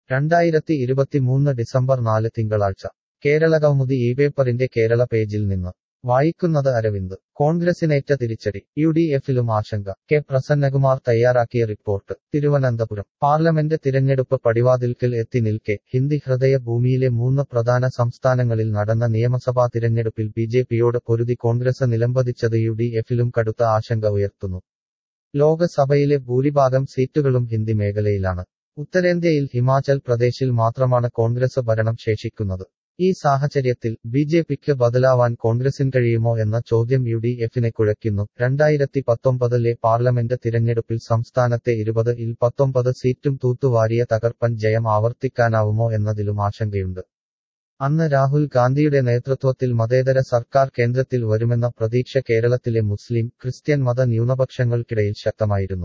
രണ്ടായിരത്തി ഇരുപത്തിമൂന്ന് ഡിസംബർ നാല് തിങ്കളാഴ്ച കേരള കൗമുദി ഈ പേപ്പറിന്റെ കേരള പേജിൽ നിന്ന് വായിക്കുന്നത് അരവിന്ദ് കോൺഗ്രസിനേറ്റ തിരിച്ചടി യു ഡി എഫിലും ആശങ്ക കെ പ്രസന്നകുമാർ തയ്യാറാക്കിയ റിപ്പോർട്ട് തിരുവനന്തപുരം പാർലമെന്റ് തിരഞ്ഞെടുപ്പ് പടിവാതിൽക്കൽ എത്തി നിൽക്കെ ഹിന്ദി ഹൃദയ ഭൂമിയിലെ മൂന്ന് പ്രധാന സംസ്ഥാനങ്ങളിൽ നടന്ന നിയമസഭാ തിരഞ്ഞെടുപ്പിൽ ബി ജെ പിയോട് പൊരുതി കോൺഗ്രസ് നിലംപതിച്ചത് യു ഡി എഫിലും കടുത്ത ആശങ്ക ഉയർത്തുന്നു ലോകസഭയിലെ ഭൂരിഭാഗം സീറ്റുകളും ഹിന്ദി മേഖലയിലാണ് ഉത്തരേന്ത്യയിൽ ഹിമാചൽ പ്രദേശിൽ മാത്രമാണ് കോൺഗ്രസ് ഭരണം ശേഷിക്കുന്നത് ഈ സാഹചര്യത്തിൽ ബി ജെ പിക്ക് ബദലാവാൻ കോൺഗ്രസിന് കഴിയുമോ എന്ന ചോദ്യം യു ഡി എഫിനെ കുഴയ്ക്കുന്നു രണ്ടായിരത്തി പത്തൊമ്പതിലെ പാർലമെന്റ് തിരഞ്ഞെടുപ്പിൽ സംസ്ഥാനത്തെ ഇരുപത് ഇൽ പത്തൊമ്പത് സീറ്റും തൂത്തുവാരിയ തകർപ്പൻ ജയം ആവർത്തിക്കാനാവുമോ എന്നതിലും ആശങ്കയുണ്ട് അന്ന് രാഹുൽ ഗാന്ധിയുടെ നേതൃത്വത്തിൽ മതേതര സർക്കാർ കേന്ദ്രത്തിൽ വരുമെന്ന പ്രതീക്ഷ കേരളത്തിലെ മുസ്ലിം ക്രിസ്ത്യൻ മത ന്യൂനപക്ഷങ്ങൾക്കിടയിൽ ശക്തമായിരുന്നു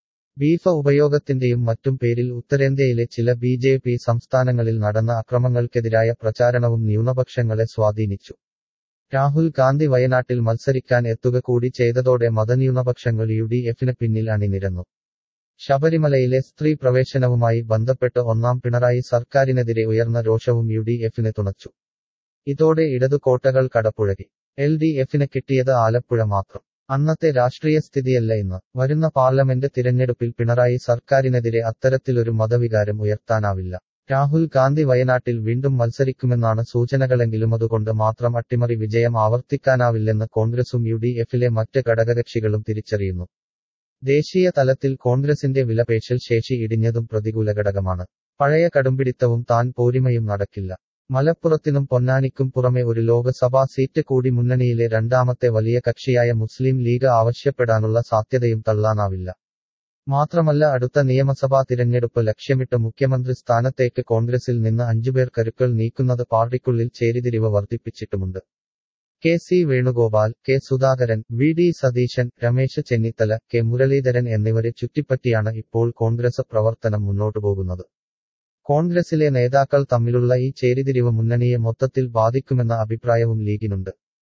ബീഫ് ഉപയോഗത്തിന്റെയും മറ്റും പേരിൽ ഉത്തരേന്ത്യയിലെ ചില ബി ജെ പി സംസ്ഥാനങ്ങളിൽ നടന്ന അക്രമങ്ങൾക്കെതിരായ പ്രചാരണവും ന്യൂനപക്ഷങ്ങളെ സ്വാധീനിച്ചു രാഹുൽ ഗാന്ധി വയനാട്ടിൽ മത്സരിക്കാൻ എത്തുക കൂടി ചെയ്തതോടെ മതന്യൂനപക്ഷങ്ങൾ യു ഡി എഫിന് പിന്നിൽ അണിനിരന്നു ശബരിമലയിലെ സ്ത്രീ പ്രവേശനവുമായി ബന്ധപ്പെട്ട് ഒന്നാം പിണറായി സർക്കാരിനെതിരെ ഉയർന്ന രോഷവും യു ഡി എഫിനെ തുണച്ചു ഇതോടെ ഇടതു കോട്ടകൾ കടപ്പുഴകി എൽ ഡി എഫിന് കിട്ടിയത് ആലപ്പുഴ മാത്രം അന്നത്തെ രാഷ്ട്രീയ സ്ഥിതിയല്ല ഇന്ന് വരുന്ന പാർലമെന്റ് തിരഞ്ഞെടുപ്പിൽ പിണറായി സർക്കാരിനെതിരെ അത്തരത്തിലൊരു മതവികാരം ഉയർത്താനാവില്ല രാഹുൽ ഗാന്ധി വയനാട്ടിൽ വീണ്ടും മത്സരിക്കുമെന്നാണ് സൂചനകളെങ്കിലും അതുകൊണ്ട് മാത്രം അട്ടിമറി വിജയം ആവർത്തിക്കാനാവില്ലെന്ന് കോൺഗ്രസും യു ഡി എഫിലെ മറ്റ് ഘടകകക്ഷികളും തിരിച്ചറിയുന്നു ദേശീയ തലത്തിൽ കോൺഗ്രസിന്റെ വിലപേശൽ ശേഷി ഇടിഞ്ഞതും പ്രതികൂല ഘടകമാണ് പഴയ കടുംപിടിത്തവും താൻ പോരിമയും നടക്കില്ല മലപ്പുറത്തിനും പൊന്നാനിക്കും പുറമെ ഒരു ലോക്സഭാ സീറ്റ് കൂടി മുന്നണിയിലെ രണ്ടാമത്തെ വലിയ കക്ഷിയായ മുസ്ലിം ലീഗ് ആവശ്യപ്പെടാനുള്ള സാധ്യതയും തള്ളാനാവില്ല മാത്രമല്ല അടുത്ത നിയമസഭാ തിരഞ്ഞെടുപ്പ് ലക്ഷ്യമിട്ട് മുഖ്യമന്ത്രി സ്ഥാനത്തേക്ക് കോൺഗ്രസിൽ നിന്ന് അഞ്ചുപേർ കരുക്കൾ നീക്കുന്നത് പാർട്ടിക്കുള്ളിൽ ചേരിതിരിവ് വർദ്ധിപ്പിച്ചിട്ടുമുണ്ട് K C Venugopal K Sudhakaran V D Satheesan Ramesh Chennithala K Muraleedharan എന്നിവരെ ചുറ്റിപ്പറ്റിയാണ് ഇപ്പോൾ കോൺഗ്രസ് പ്രവർത്തനം മുന്നോട്ടു പോകുന്നത് കോൺഗ്രസിലെ നേതാക്കൾ തമ്മിലുള്ള ഈ ചേരിതിരിവ് മുന്നണിയെ മൊത്തത്തിൽ ബാധിക്കുമെന്ന അഭിപ്രായവും ലീഗിനുണ്ട്